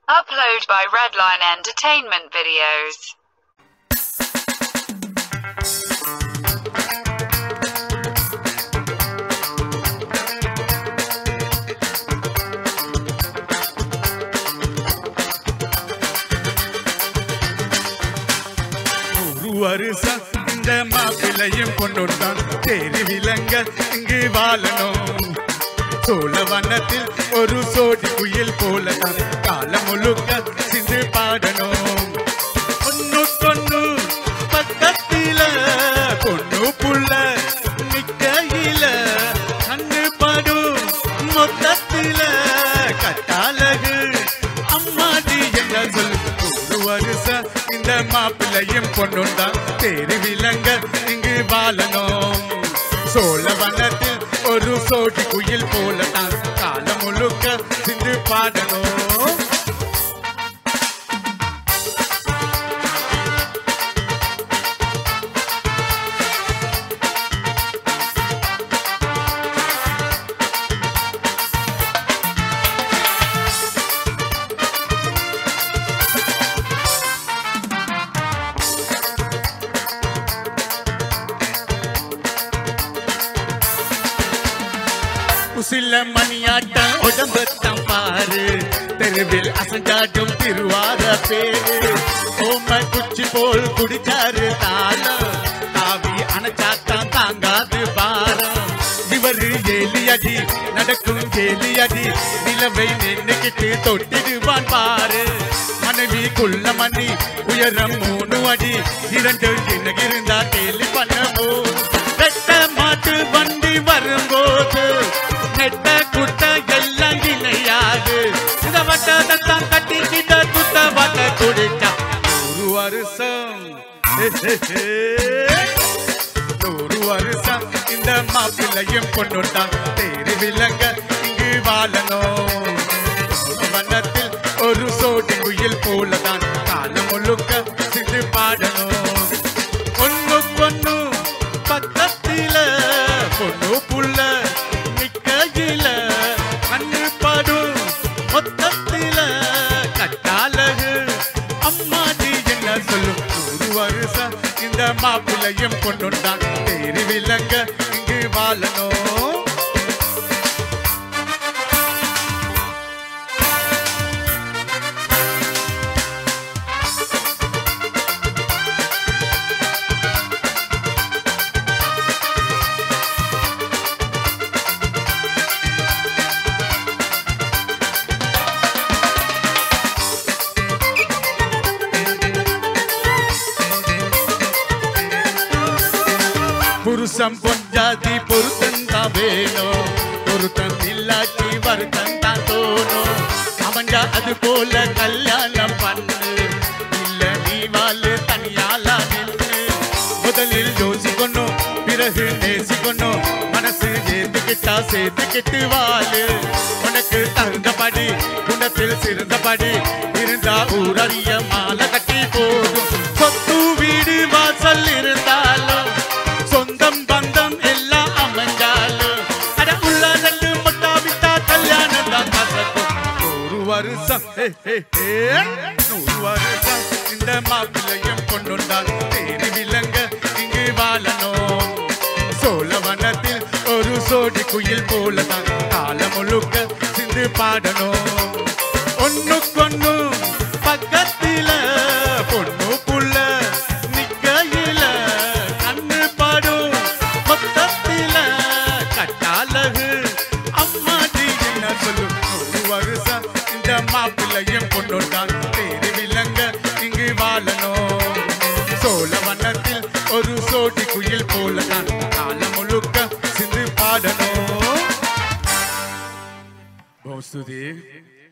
Upload by Redline Entertainment Videos. ஒரு வருஷம் இந்த மாப்பிள்ளையும் பொண்ணுதான் தேறி விலங்க இங்கு வாழணும் சோழ வனத்தில் ஒரு சோடி குயில் போலதான் காலம் முழுக்க சிந்து பாடணும் பொண்ணு பொண்ணு பக்கத்தில பொண்ணு புள்ள நிக்கையில கண்ணு படும் மொத்தத்தில கட்டாலகு அம்மாடி என்ன சொல் ஒரு வருஷம் இந்த மாப்பிள்ளையும் பொண்ணுதான் தேறி விலங்க இங்கு வாழணும் சோழ வனத்தில் ஒரு சோடி குயில் போலதான் காலம் முழுக்க சிந்து பாடணும் உசில மணியாட்டம் உடம்பத்தான் பாரு தெருவில் அசஞ்சாட்டும் திருவாத பேரு ஓம குச்சி போல் குடிச்சாரு தாளம் தாவி அணைச்சாத்தான் தாங்காது பாரம் இவரு ஏலியடி நடக்கும் ஏலியடி நிலவை நின்னுக்கிட்டு தொட்டிடுவான் பாரு மனைவி குள்ள மணி உயரம் மூணு அடி இரண்டு என்ன இருந்தா கேலி பண்ணமோ வெட்ட மாட்டு வண்டி வரும்போது நெட்ட குட்ட எல்லாம் இணையாது இந்த வட்டத்தான் கட்டிக்கிட்ட குத்த வட்ட குடிச்சா ஒரு வருஷம் நூறு வருஷம் இந்த மாப்பிள்ளையும் பொண்ணுட்டான் தேடி விலங்க இங்கு வாழணும் வண்ணத்தில் ஒரு சோடி குயில் போலதான் காலம் முழுக்க சிந்து பாடணும் ஒண்ணு பொண்ணு பக்கத்தில பொண்ணு புள்ள நிக்கையில கண்ணு படும் மொத்தத்தில கட்டாலகு அம்மாடி என்ன சொல்லும் நூறு வருஷம் இந்த மாப்பிள்ளையும் பொண்ணுண்டான் தேறி விலங்க இங்கு வாழணும் புருஷம் பொஞ்சாதி பொருத்தன் தான் வேணும் பொருத்தம் இல்லாட்டி வருத்தம் தான் தோணும் அவன்டா அது போல கல்யாணம் பண்ணு இல்ல நீ வாழு தனியாலா நின்று முதலில் யோசிக்கணும் பிறகு நேசிக்கணும் மனசு ஏத்துக்கிட்டா சேர்த்துக்கிட்டு வாழு உனக்கு தகுந்தபடி குணத்தில் சிறந்தபடி இருந்தா ஊரறிய மாலை கட்டி போதும் சொத்து வீடு வாசல் இருந்தாலும் சொந்தம் பந்தம் எல்லாம் அமைஞ்சாலும் அட உள்ள ரெண்டு மொட்டா விட்டா கல்யாணம் தான் கசக்கும் நூறு வருஷம் ஹே, ஹே, ஹே. நூறு வருஷம் இந்த மாப்பிள்ளையும் பொண்ணுண்டால் தேடி விலங்க இங்கு வாழணும் சோழவனத்தில் ஒரு சோடி குயில் போலதான் காலம் முழுக்க சிந்து பாடணும் ஒண்ணுக்கொண்ணு பக்கத்தில பொண்ணு புள்ள நிக்கையில கண்ணு படும் மொத்தத்தில கட்டாலகு அம்மாடி என்ன சொல்லும் நூறு வருஷம் இந்த மாப்பிள்ளையும் பொண்ணுண்டான் தேடி விலங்க இங்கு வாழணும் சோழ வனத்தில் ஒரு சோடி குயில் போலதான் காலம் முழுக்க சிந்து பாடணும் பௌசுதி